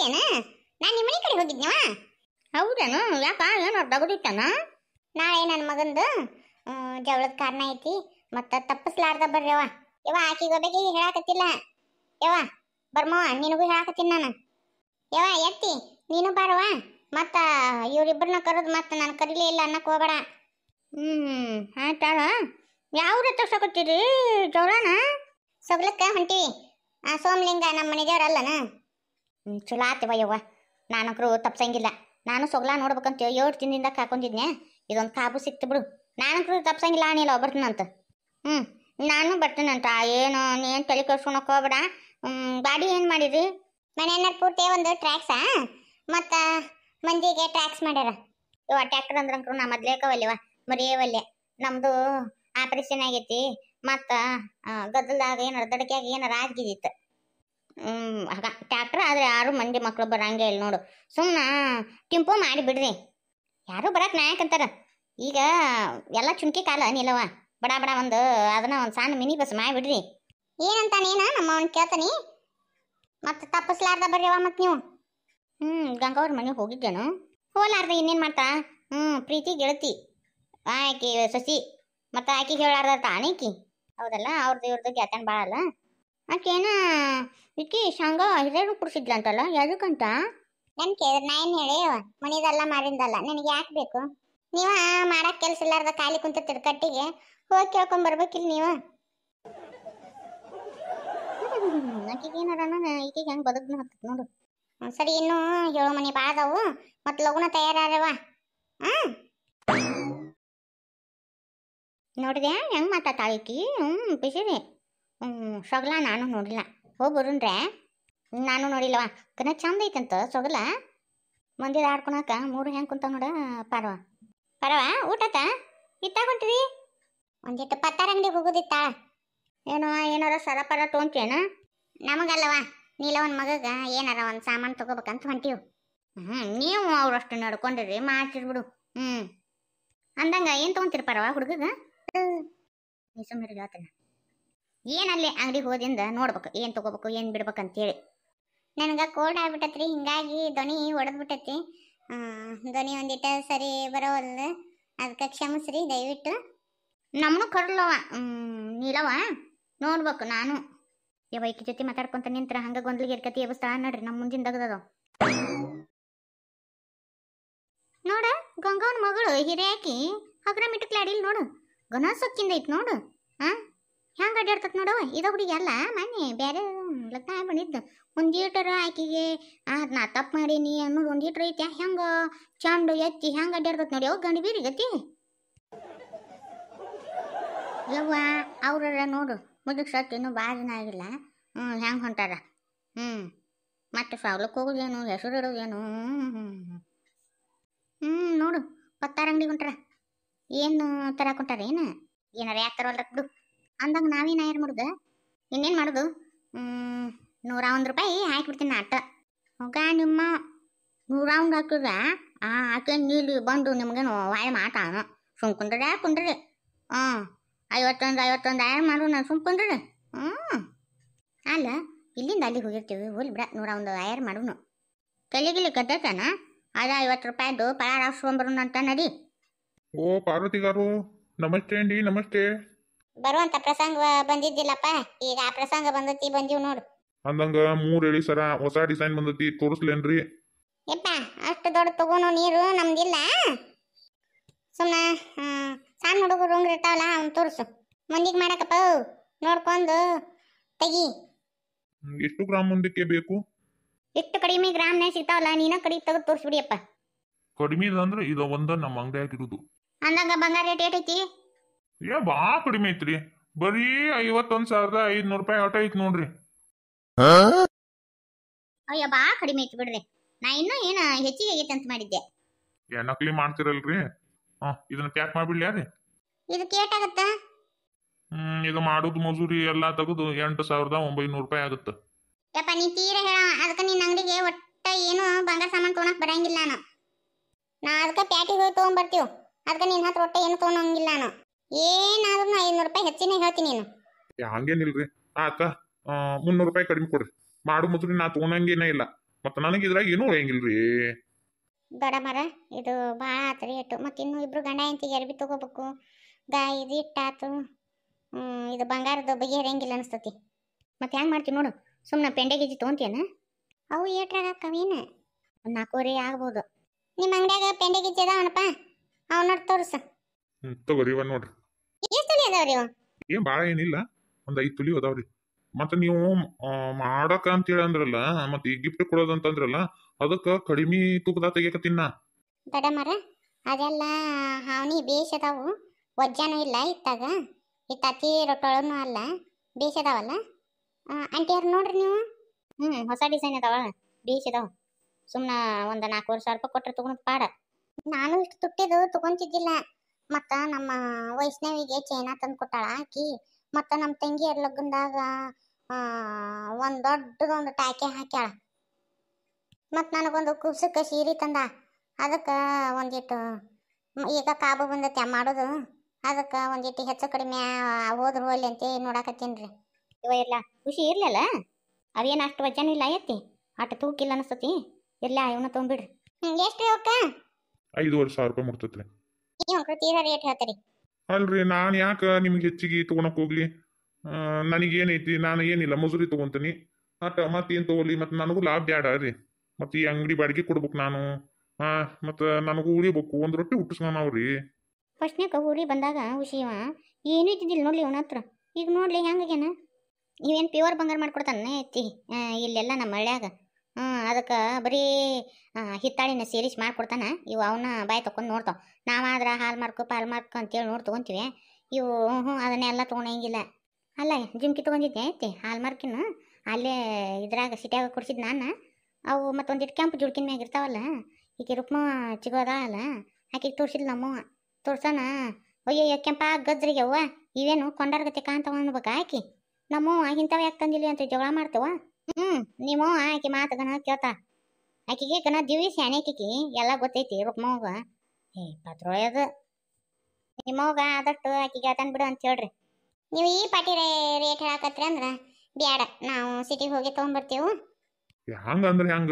ಬಂದೇನ ನಾನು ನಿಮ್ಮ ಮನೆ ಕಡೆ ಹೋಗಿದ್ನವ ಹೌದೇನು ಯಾಕ ಏನು ಡಗಡಿಟ್ಟನ ನಾಳೆ ನನ್ನ ಮಗಂದು ಆ, ಜವಳದ ಕಾರಣ ಐತಿ ಮತ್ತ ತಪ್ಪಿಸ್ಲಾರ್ದ ಬರ್ರವ ಯವ ಆಕಿಗೆ ಒಬ್ಬಾಕಿಗೆ ಹೇಳಾಕತ್ತಿಲ್ಲ ಯವ ಬರ್ಮವ ನಿನಗೂ ಹೇಳಾಕತ್ತೀನಿ ನಾನು ಯವ ಎತ್ತಿ ನೀನು ಬಾರವ ಮತ್ತ ಇವ್ರಿಬ್ಬರನ್ನ ಕರೆದು ಮತ್ತೆ ನಾನು ಕರೀಲೇ ಇಲ್ಲ ಅನ್ನಕ್ ಹೋಗ್ಬೇಡ ಹ್ಮ್ ಆಯ್ತಾಳ ಯಾವ ತರ್ಸಕತ್ತೀರಿ ಜೋಳನ ಸೊಗ್ಲಕ್ಕ ಹೊಂಟಿವಿ ಆ ಸೋಮಲಿಂಗ ನಮ್ಮ ಮನೆ ದೇವ್ರಲ್ಲನ ಹ್ಮ್ ಚಲೋ ಆತಿವ ಯವ್ವ ನಾನಂಕ್ರು ತಪ್ಸಂಗಿಲ್ಲ ನಾನು ಸೊಗ್ಲ ನೋಡ್ಬೇಕಂತ ಏಳು ತಿಂದಿಂದ ಕಾಕೊಂಡಿದ್ನೆ ಇದೊಂದು ಕಾಬು ಸಿಕ್ತು ಬಿಡು ನಾನಂಕ್ರು ತಪ್ಸಂಗಿಲ್ಲ ಅನಿಲ್ಲ ಬರ್ತೀನಂತ ಹ್ಮ್ ನಾನು ಬರ್ತೀನಂತ ಏನು ನೀನು ತಲೆ ಕೆಡ್ಸ್ಕೊಳಕ್ ಹೋಗ್ಬೇಡ ಹ್ಮ್ ಗಾಡಿ ಏನು ಮಾಡಿರಿ ಮನೆಯನ್ನ ಪೂರ್ತಿ ಒಂದು ಟ್ರ್ಯಾಕ್ಸ ಮತ್ತ ಮಂದಿಗೆ ಟ್ರ್ಯಾಕ್ಸ್ ಮಾಡ್ಯಾರ ಇವ ಟ್ಯಾಕ್ಟರ್ ಅಂದ್ರಂಕ್ರು ನಾ ಮೊದ್ಲೇಕವಲ್ಯವ ಮರಿಯವಲ್ಯ ನಮ್ದು ಆಪರೇಷನ್ ಆಗೈತಿ ಮತ್ತ ಆ, ಗದ್ದಲ್ದಾಗ ಏನಾರ ದಡಕ್ಯಾಗ ಏನಾರ ಆಗಿದಿತ್ತು ಹ್ಮ್ ಆಗ ಟ್ಯಾಕ್ಟರ್ ಆದ್ರೆ ಯಾರು ಮಂದಿ ಮಕ್ಳು ಬರಂಗೇ ಇಲ್ಲ ನೋಡು ಸುಮ್ಮನ ಟಿಂಪು ಮಾಡಿ ಬಿಡ್ರಿ ಯಾರು ಬರಕ್ ನಾಯಕಂತಾರ ಈಗ ಎಲ್ಲ ಚುಮ್ಕಿ ಕಾಲ ನಿಲ್ಲವ ಬಡ ಬಡ ಒಂದು ಅದನ್ನ ಒಂದು ಸಣ್ಣ ಮಿನಿ ಬಸ್ ಮಾಡಿಬಿಡ್ರಿ ಏನಂತಾನೇನ ನಮ್ಮ ಅವ್ನ ಕೇಳ್ತಾನಿ ಮತ್ತೆ ತಪ್ಪಿಸ್ಲಾರ್ದ ಬರ್ರಿವ ಮತ್ ನೀವು ಹ್ಮ್ ಗಂಗಾವ್ರ ಮನೆಗೆ ಹೋಗಿದ್ದೇನು ಹೋಲಾರ್ದ ಇನ್ನೇನ್ ಮಾಡ್ತಾ ಹ್ಮ್ ಪ್ರೀತಿ ಗೆಳತಿ ಆಕಿ ಸಸಿ ಮತ್ತೆ ಆಕಿ ಹೇಳಾರ್ದ ತಾನೇಕಿ ಹೌದಲ್ಲ ಅವ್ರದ್ದು ಇವ್ರದ್ದು ಗೆಳತನ ಬಾಳಲ್ಲ ಆಕೇನ ಈಕಿ ಶಂಗ ಹಿರಿಯರು ಕುಡ್ಸಿದ್ಲಂತಲ್ಲ ಯಾವ್ದಕ್ಕಂತ ನನ್ ಕೇಳಿದ್ರೆ ನಾ ಏನ್ ಹೇಳಿ ಮನಿದಲ್ಲ ಮಾರಿಂದಲ್ಲ ನಿನಗೆ ಯಾಕೆ ಬೇಕು ನೀವ ಮಾಡಕ್ ಕೆಲ್ಸ ಇಲ್ಲಾರ್ದ ಖಾಲಿ ಕುಂತಿರ್ತೀರಿ ಕಟ್ಟಿಗೆ ಹೋಗಿ ಕೇಳ್ಕೊಂಡ್ ಬರ್ಬೇಕಿಲ್ಲ ನೀವ ಆಕಿಗೆ ಏನಾರ ಈಕಿಗೆ ಹೆಂಗ್ ಬದುಕ್ನ ಹತ್ತತ್ ನೋಡು ಹ್ಮ್, ಸರಿ ಇನ್ನು ಏಳು ಮನಿ ಬಾಳ ಅದಾವು ಮತ್ ಲಗುನ ತಯಾರವ ಹ್ಮ್ ನೋಡಿದೆ ಹೆಂಗ್ ಮಾತಾಡ್ತಾಳ ಈಕಿ ಹ್ಮ್ ಬಿಸಿರಿ ಹ್ಮ್ ಸೊಗಲ ನಾನು ನೋಡಿಲ್ಲ ಹೋಗಿ ಬರುಣ್ರೆ ನಾನು ನೋಡಿಲ್ಲವ ಕನ ಚಂದ ಐತಂತ ಸೊಗಲ ಮಂದಿರ ಆಡ್ಕೊಳಕ ಮೂರು ಹೆಂಗ್ ಕುಂತ ನೋಡ ಪಾರವ ಪಾರವ ಊಟತ ಇತ್ತಾಗೊಂತೀರಿ ಒಂದಿಟ್ಟು ಪತ್ತಾರ ಅಂಗಡಿ ಹೋಗುದಿತ್ತ ಏನೋ ಏನಾರ ಸರ ಪರ ತೊಗೊಂತೇನ ನಮಗಲ್ಲವ ನೀಲವನ್ ಮಗಗ ಏನಾರ ಒಂದ್ ಸಾಮಾನ್ ತಗೋಬೇಕಂತ ಹೊಂಟಿವ್ ಹ್ಮ್ ನೀವು ಅವ್ರಷ್ಟು ನಡ್ಕೊಂಡಿರಿ ಮಾಡ್ತಿರ್ಬಿಡು ಹ್ಮ್ ಅಂದಂಗ ಏನ್ ತಗೊಂತೀರಿ ಪರವ ಹುಡುಗಗ ನೀ ಸುಮ್ಮನೆ ಹೇಳ್ತಾನೆ ಏನಲ್ಲಿ ಅಂಗಡಿ ಹೋದಿಂದ ನೋಡ್ಬೇಕು ಏನ್ ತಗೋಬೇಕು ಏನ್ ಬಿಡ್ಬೇಕಂತೇಳಿ ನನಗ ಕೋಲ್ಡ್ ಆಗ್ಬಿಟ್ಟತ್ರಿ ಹಿಂಗಾಗಿ ಧ್ವನಿ ಒಡೆದ್ಬಿಟ್ಟೈತಿ ಹ್ಮ್ ಧ್ವನಿ ಒಂದಿಟ ಸರಿ ಬರೋವಲ್ದು ಅದಕ್ಕೆ ಕ್ಷಮಿಸ್ರಿ ದಯವಿಟ್ಟು ನಮ್ಮನು ಕರ್ಲವ ಹ್ಮ್ ನೀಲವ ನೋಡ್ಬೇಕು ನಾನು ಯಾವ ಈಕಿ ಜೊತೆ ಮಾತಾಡ್ಕೊಂತ ನಿಂತ್ರ ಹಂಗ ಗೊಂದಲಿಗೆ ಇರ್ಕತಿ ಎಬಸ್ತಾ ನಡ್ರಿ ನಮ್ಮ ಮುಂದಿನ ದಗದದ ನೋಡ ಗಂಗಾವನ ಮಗಳು ಹಿರಿಯಾಕಿ ಹಗ್ರ ಮಿಟಕ್ಲಾಡಿಲ್ ನೋಡು ಗನ ಸೊಕ್ಕಿಂದ ಐತ್ ನೋಡು ಹಾ ಹೆಂಗ ಅಡ್ಯಾಡ್ತತ್ ನೋಡವ ಇದ ಹುಡುಗಿ ಅಲ್ಲ ಮನೆ ಬೇರೆ ಲಗ್ನ ಆಗಿ ಬಂದಿದ್ದು ಒಂದೀಟರ ಆಕಿಗೆ ಆ ನಾ ತಪ್ಪು ಮಾಡೀನಿ ಅನ್ನೋದು ಒಂದೀಟ್ರ ಐತಿ ಹೆಂಗ ಚಂಡು ಎತ್ತಿ ಹೆಂಗ ಅಡ್ಯಾಡ್ತತ್ ನೋಡಿ ಅವ್ ಗಂಡಿ ಬೀರಿ ಗತಿ ಯವ್ವ ಅವ್ರ ನೋಡು ಮುದುಕ್ ಸತ್ ಇನ್ನೂ ಭಾಳ ದಿನ ಆಗಿಲ್ಲ ಹ್ಞೂ ಹೆಂಗೆ ಹೊಂಟಾರ ಹ್ಞೂ ಮತ್ತೆ ಸಾವ್ಲಕ್ಕೆ ಹೋಗೋದೇನು ಹೆಸರು ಇಡೋದೇನು ಹ್ಞೂ ನೋಡು ಪತ್ತಾರ ಅಂಗಡಿ ಹೊಂಟಾರ ಏನು ತರಕ್ ಹೊಂಟಾರ ಏನು ಏನಾರ ಯಾಕೆ ತರೋಲ್ರ ಬಿಡು ಅಂದಂಗೆ ನಾವೇನು ಯಾರು ಮಾಡುದು ಇನ್ನೇನು ಮಾಡೋದು ಹ್ಞೂ ನೂರ ಒಂದು ರೂಪಾಯಿ ಹಾಕ್ಬಿಡ್ತೀನಿ ಅಟ್ಟ ಹೋಗ ನಿಮ್ಮ ನೂರ ಒಂದು ಹಾಕಿದ್ರ ಆ ಆಕೆ ನೀಲಿ ಬಂದು ನಿಮ್ಗೇನು ವಾಯ್ ಮಾತಾನ ಸುಮ್ ಕುಂಡ್ರೆ ಕುಂಡ್ರಿ ಹಾಂ ಐವತ್ತೊಂದು ಐವತ್ತೊಂದು ಆಯರ್ ಮಾಡು ನಾನು ಸುಮ್ ಕುಂಡ್ರಿ ಹ್ಞೂ ಅಲ್ಲ ಇಲ್ಲಿಂದ ಅಲ್ಲಿಗೆ ಹೋಗಿರ್ತೀವಿ ಹೋಲಿ ಬಿಡ ನೂರ ಒಂದು ಆಯರ್ ಮಾಡುನು ತಲೆಗಿಲಿ ಕಟ್ಟೈತನ ಅದ ಐವತ್ತು ರೂಪಾಯಿದು ಪಳಾರ ಹಾಕ್ಸ್ಕೊಂಬರೋಣ ಅಂತ ನಡಿ ಓ ಪಾರ್ವತಿ గారు ನಮಸ್ತೆ ಅಂಡಿ ನಮಸ್ತೆ ಬರುವಂತ ಪ್ರಸಂಗ ಬಂದಿದ್ದಿಲ್ಲಪ್ಪ ಈಗ ಆ ಪ್ರಸಂಗ ಬಂದತಿ ಬಂದೀವ್ ನೋಡು ಅಂದಂಗ ಮೂರ್ ಎಳಿ ಸರ ಹೊಸ ಡಿಸೈನ್ ಬಂದತಿ ತೋರಿಸ್ಲೇನ್ರಿ ಯಪ್ಪ ಅಷ್ಟು ದೊಡ್ಡ ತಗೋನು ನೀರು ನಮ್ದಿಲ್ಲ ಸುಮ್ಮನ ಸಣ್ಣ ಹುಡುಗರು ಉಂಗ್ರ ಇರ್ತಾವಲ್ಲ ಅವ್ನು ತೋರಿಸು ಮುಂದಿಗೆ ಮಾಡಕಪ್ಪ ನೋಡ್ಕೊಂಡು ತೆಗಿ ಹ್ಮ್, ಎಷ್ಟು ಗ್ರಾಮ್ ಮುಂದಕ್ಕೆ ಬೇಕು ಇಷ್ಟು ಕಡಿಮೆ ಗ್ರಾಮ್ನ್ಯಾಗ ಸಿಗ್ತಾವಲ್ಲ ನೀನ ಕಡಿ ತೆಗೆದು ತೋರಿಸ್ಬಿಡಿಯಪ್ಪ ಕಡಿಮೆ ಅಂದ್ರೆ ಇದು ಒಂದ ನಮ್ಮ ಅಂಗಡಿಯಾಗಿರುದು ಅಂದಂಗ ಬಂಗಾರ ರೇಟ್ ಏಟೈತಿ ಏ ಬಾ ಕಡಿಮೆ ಐತ್ರಿ ಬರೀ ಐವತ್ತೊಂದ್ ಸಾವಿರದ ಐದ್ನೂರು ರೂಪಾಯಿ ಆಟ ಐತ್ ನೋಡ್ರಿ ಅಯ್ಯ ಬಾ ಕಡಿಮೆ ಐತಿ ಬಿಡ್ರಿ ನಾ ಇನ್ನೂ ಏನು ಹೆಚ್ಚಿಗೆ ಆಗೈತೆ ಅಂತ ಮಾಡಿದ್ದೆ ಏ ನಕಲಿ ಮಾಡ್ತಿರಲ್ರಿ ಹಾ ಇದನ್ನ ಪ್ಯಾಕ್ ಮಾಡ್ಬಿಡ್ಲ್ಯಾ ರೀ ಇದಕ್ಕೆ ಏಟಾಗತ್ತ ಹ್ಮ್ ಇದು ಮಾಡೋದು ಮಜೂರಿ ಎಲ್ಲಾ ತೆಗೆದು ಎಂಟು ಸಾವಿರದ ಒಂಬೈನೂರು ರೂಪಾಯಿ ಆಗುತ್ತೆ ಯಪ್ಪ ನೀ ತೀರ ಹೇಳ ಅದಕ್ಕೆ ನಿನ್ನ ಅಂಗಡಿಗೆ ಒಟ್ಟ ಏನು ಬಂಗಾರ ಸಾಮಾನು ತೊಗೊಳಕ್ ಬರಂಗಿಲ್ಲ ನಾನು ನಾ ಅದಕ್ಕೆ ಪ್ಯಾಟಿಗೆ ಹೋಗಿ ತೊಗೊಂಬರ್ತೀವಿ ಅದಕ್ಕೆ ನಿನ್ನ ಹತ್ರ ಒಟ್ಟ ಏನು ತೊಗೊಳಂಗಿಲ್ಲ ನಾನು ಏನಾದ್ರೂ ಐನೂರು ರೂಪಾಯಿ ಹೆಚ್ಚಿನ ಹೇಳ್ತೀನಿ ನೀನು ಏ, ಹಂಗೇನಿಲ್ರಿ ಆತ ಮುನ್ನೂರು ರೂಪಾಯಿ ಕಡಿಮೆ ಕೊಡ್ರಿ ಮಾಡು ಮಜೂರಿ ನಾ ತೊಗೊಳಂಗೇನೇ ಇಲ್ಲ ಮತ್ತ ನನಗೆ ಇದ್ರಾಗ ಏನೂ ಉಳಿಯಂಗಿಲ್ರಿ ದೊಡ್ಡ ಮರ ಇದು ಭಾಳ ಆತು ರೇಟು ಮತ್ತು ಇನ್ನು ಇಬ್ರು ಗಂಡ ಹೆಂಡತಿಗೆ ಅರ್ಬಿ ತಗೋಬೇಕು ಗಾ ಇದು ಇಟ್ಟಾತು ಹ್ಮ್, ಇದು ಬಂಗಾರದ ಬಗೆಹರಿಯಂಗಿಲ್ಲ ಅನಿಸ್ತತಿ ಮತ್ತೆ ಹೆಂಗೆ ಮಾಡ್ತೀವಿ ನೋಡು ಸುಮ್ಮನೆ ಪೆಂಡೆ ಗಿಜಿ ತೊಗೊಂತೇನ ಅವು ಏಟ್ರಾಗ ಕವಿನ ಒಂದು ನಾಲ್ಕೂವರೆ ಆಗ್ಬೋದು ನಿಮ್ಮ ಅಂಗಡ್ಯಾಗ ಪೆಂಡೆ ಗಿಜ್ಜಿ ಅದಾವನಪ್ಪ ಅವನೋಡ್ ತೋರ್ಸ ಹ್ಮ್ ತಗೋರಿ ಇವ ನೋಡ್ರಿ ಎಷ್ಟು ತಲೆ ಅದಾವ್ರಿ ಇವು ಏನ್ ಭಾಳ ಏನಿಲ್ಲ ಒಂದ್ ಐದ್ ತುಲಿ ಅದಾವ್ರಿ ಮತ್ತ ನೀವು ಆ, ಮಾಡಕ ಅಂತೇಳಿ ಅಂದ್ರಲ್ಲ ಮತ್ತ ಈ ಗಿಫ್ಟ್ ಕೊಡೋದಂತಂದ್ರಲ್ಲ ಅದಕ್ಕ ಕಡಿಮೆ ತೂಕದ ತೆಗಿಯಕತ್ತೀನಿ ನಾ ದೊಡ್ಡ ಮರ ಅದೆಲ್ಲ ಹಾವನಿ ಬೇಷ್ ಅದಾವು ವಜ್ಜಾನು ಇಲ್ಲ ಇತ್ತಾಗ ಇತ್ತ ಅತಿ ರೊಟ್ಟೊಳನು ಅಲ್ಲ ಬೇಷ್ ಅದಾವಲ್ಲ ಆಂಟಿಯವ್ರು ನೋಡ್ರಿ ನೀವು ಹ್ಞೂ ಹೊಸ ಡಿಸೈನ್ ಅದಾವ ಬೇಸ್ ಅದಾವ ಸುಮ್ಮನೆ ಒಂದು ನಾಲ್ಕೂವರೆ ಸಾವಿರ ರೂಪಾಯಿ ಕೊಟ್ಟರೆ ತೊಗೊಂಡು ಪಾಡ ನಾನು ಇಷ್ಟು ತುಟ್ಟಿದು ತಗೊಂತಿದ್ದಿಲ್ಲ ಮತ್ತ ನಮ್ಮ ವೈಷ್ಣವಿಗೆ ಚೈನಾ ತಂದು ಕೊಟ್ಟಾಳ ಆಕಿ ಮತ್ತ ನಮ್ಮ ತಂಗಿ ಲಗ್ನದಾಗ ಒಂದು ದೊಡ್ಡದೊಂದು ಟಾಕೆ ಹಾಕ್ಯಾಳ ಮತ್ತು ನನಗೊಂದು ಕುಬ್ಸಕ್ಕೆ ಸೀರೆ ತಂದ ಅದಕ್ಕೆ ಒಂದಿಟ್ಟು ಮ್- ಈಗ ಕಾಬು ಬಂದೈತೆ ಮಾಡೋದು ಅದಕ್ಕೆ ಒಂದಿಟ್ಟು ಹೆಚ್ಚು ಕಡಿಮೆ ಆ- ಹೋದ್ರು ಹೋಗ್ಲಿ ಅಂತ ನೋಡಕತ್ತೀನಿ ರೀ ಇವ ಇರ್ಲ ಖುಷಿ ಇರ್ಲಲ್ಲ ಅವೇನು ಅಷ್ಟು ವಜನ ಇಲ್ಲ ಎತ್ತಿ ಅಷ್ಟು ತೂಕಿಲ್ಲ ಅನಿಸ್ತತಿ ಇರ್ಲ ಇವನ್ನ ತೊಗೊಂಬಿಡ್ರಿ ಎಷ್ಟು ಅವಕ್ಕ ಐದೂವರೆ ಸಾವಿರ ರೂಪಾಯಿ ಮುಟ್ತತ್ರಿ ನೀವು ತೀರಾ ರೇಟ್ ಹೇಳ್ತೀರಿ ಅಲ್ರಿ ನಾನ್ ಯಾಕ ನಿಮ್ಗೆ ಹೆಚ್ಚಿಗೆ ತಗೊಳಕ್ ಹೋಗ್ಲಿ ಆ, ನನಗೇನೈತಿ ನಾನು ಏನಿಲ್ಲ ಮಜೂರಿ ತಗೊಂತೀನಿ ಅಟ್ಟ ಮತ್ತೇನ್ ತಗೊಲಿ ಮತ್ತೆ ನನಗೂ ಲಾಭ ಬ್ಯಾಡ ರೀ ಮತ್ತೆ ಈ ಅಂಗಡಿ ಬಾಡಿಗೆ ಕೊಡ್ಬೇಕು ನಾನು ಹಾ ಮತ್ತೆ ನನಗೂ ಉಳಿಬೇಕು ಒಂದ್ ರೊಟ್ಟಿ ಹುಟ್ಟಿಸ್ಕೊಳವ್ರಿ ಫಸ್ಟ್ನ್ಯಾಗ ಊರಿಗೆ ಬಂದಾಗ ಹುಷಿವ ಏನೂ ಇದ್ದಿದ್ದಿಲ್ಲ ನೋಡ್ಲಿ ಇವನ ಹತ್ರ ಈಗ ನೋಡ್ಲಿ ಹೆಂಗಾಗ್ಯಾನ ಇವೇನು ಪ್ಯೂರ್ ಬಂಗಾರ ಮಾಡ್ಕೊಡ್ತಾನೆ ಎತ್ತಿ ಆ, ಇಲ್ಲೆಲ್ಲ ನಮ್ಮ ಹಳ್ಳ್ಯಾಗ ಹ್ಞೂ ಅದಕ್ಕೆ ಬರೀ ಆ, ಹಿತ್ತಾಳಿನ ಸೇರಿಸಿ ಮಾಡ್ಕೊಡ್ತಾನ ಇವು ಅವನ್ನ ಬಾಯಿ ತಕೊಂಡು ನೋಡ್ತಾವ ನಾವಾದ್ರೆ ಹಾಲ್ ಮಾರ್ಕು ಪಾಲ್ ಮಾರ್ಕು ಅಂತೇಳಿ ನೋಡಿ ತೊಗೊಂತೀವಿ ಇವು ಹ್ಞೂ ಅದನ್ನೆಲ್ಲ ತೊಗೊಳಂಗಿಲ್ಲ ಅಲ್ಲ ಜುಮ್ಕಿ ತೊಗೊಂಡಿದ್ದೆ ಐತಿ ಹಾಲ್ ಮಾರ್ಕಿನ ಅಲ್ಲೇ ಇದ್ರಾಗ ಸಿಟ್ಯಾಗ ಕೊಡ್ಸಿದ್ ನಾನು ಅವು ಮತ್ತೊಂದಿಟ್ಟು ಕೆಂಪು ಜುಡ್ಕಿನ ಮ್ಯಾಗ ಇರ್ತಾವಲ್ಲ ಈಗ ರುಕ್ಮ ಚಿಗೋದ ಅಲ್ಲ ಆಕೆಗೆ ತೋರ್ಸಿದ್ಲು ನಮ್ಮವ್ವ ತೋರ್ಸನ ಅಯ್ಯಯ್ಯ ಕೆಂಪ ಗಜ್ರಿಗೆ ಅವ್ವ ಇವೇನು ಕೊಂಡಾರ್ಗತೆ ಕಾಂತವ ಅನ್ಬೇಕಾ ಆಕಿ ನಮ್ಮವ್ವ ಇಂಥವ ಯಾಕೆ ತಂದಿಲ್ಲ ಅಂತ ಜಗಳ ಮಾಡ್ತೇವ ಹ್ಞೂ ನಿಮ್ಮವ್ವ ಆಕಿ ಮಾತಗನ ಕೇಳ್ತಾ ಆಕಿಗೆ ಕನ ದಿವ್ಯ ಸ್ಯಾನೇಕಿಕಿ ಎಲ್ಲ ಗೊತ್ತೈತಿ ರುಕ್ಮವ್ಗ ಏ ಪತ್ರೊಳದ ನಿಮ್ಮವ್ಗ ಆದಷ್ಟು ಆಕಿಗೆ ಆತನ್ ಬಿಡು ಅಂತ ಹೇಳ್ರಿ ನೀವು ಈ ಪಾಟಿ ರೇಟ್ ಹೇಳಕತ್ರಿ ಅಂದ್ರ ಬ್ಯಾಡ ನಾವು ಸಿಟಿಗೆ ಹೋಗಿ ತೊಗೊಂಬರ್ತೀವಿ ಹಂಗ ಅಂದ್ರೆ ಹೆಂಗ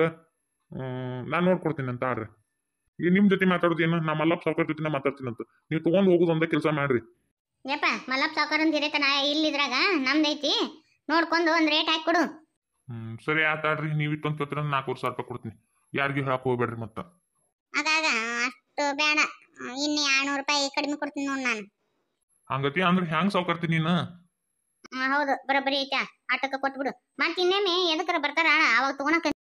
ನಾನು ನೋಡ್ಕೊಡ್ತೀನಿ ಅಂತ ಆಡ್ರಿ ಈಗ ನಿಮ್ ಜೊತೆ ಮಾತಾಡೋದೇನು ನಾ ಮಲ್ಲಪ್ಪ ಸಾವ್ಕಾರ್ ಜೊತೆ ಮಾತಾಡ್ತೀನಿ ಅಂತ ನೀವು ತಗೊಂಡ್ ಹೋಗೋದು ಒಂದೇ ಕೆಲಸ ಮಾಡ್ರಿ ಯಪ್ಪ ಮಲ್ಲಪ್ಪ ಸಾವುಕಾರನ್ ಹಿರೇತನ ಇಲ್ಲಿದ್ರಾಗ ನಮ್ದೈತಿ ನೋಡ್ಕೊಂಡು ಒಂದು ರೇಟ್ ಹಾಕಿ ಕೊಡು ಹ್ಮ್ ಸರಿ ಆತಾಡ್ರಿ ನೀವು ಇಟ್ಟೊಂದು ಕೇಳ್ತೀರ ನಾಲ್ಕೂವರೆ ಸಾವಿರ ರೂಪಾಯಿ ಕೊಡ್ತೀನಿ ಯಾರಿಗೂ ಹೇಳಕ್ ಹೋಗ್ಬೇಡ್ರಿ ಮತ್ತ ಆಗಾಗ ಅಷ್ಟು ಬೇಡ ಇನ್ನು ಎರಡ್ನೂರು ರೂಪಾಯಿ ಕಡಿಮೆ ಕೊಡ್ತೀನಿ ನೋಡಿ ನಾನು ಹಂಗತಿ ಅಂದ್ರೆ ಹೆಂಗ್ ಸಾವ್ಕಾರ್ತಿ ನೀನು ಹ್ಮ್, ಹೌದು ಬರೋಬ್ಬರಿ ಐತಾ ಆಟಕ್ಕೆ ಕೊಟ್ಬಿಡು ಮತ್ತೆ ಇನ್ನೇಮೆ ಎದಕ್ಕರ ಬರ್ತಾರ ಅವಾಗ ತಗೊಳಕ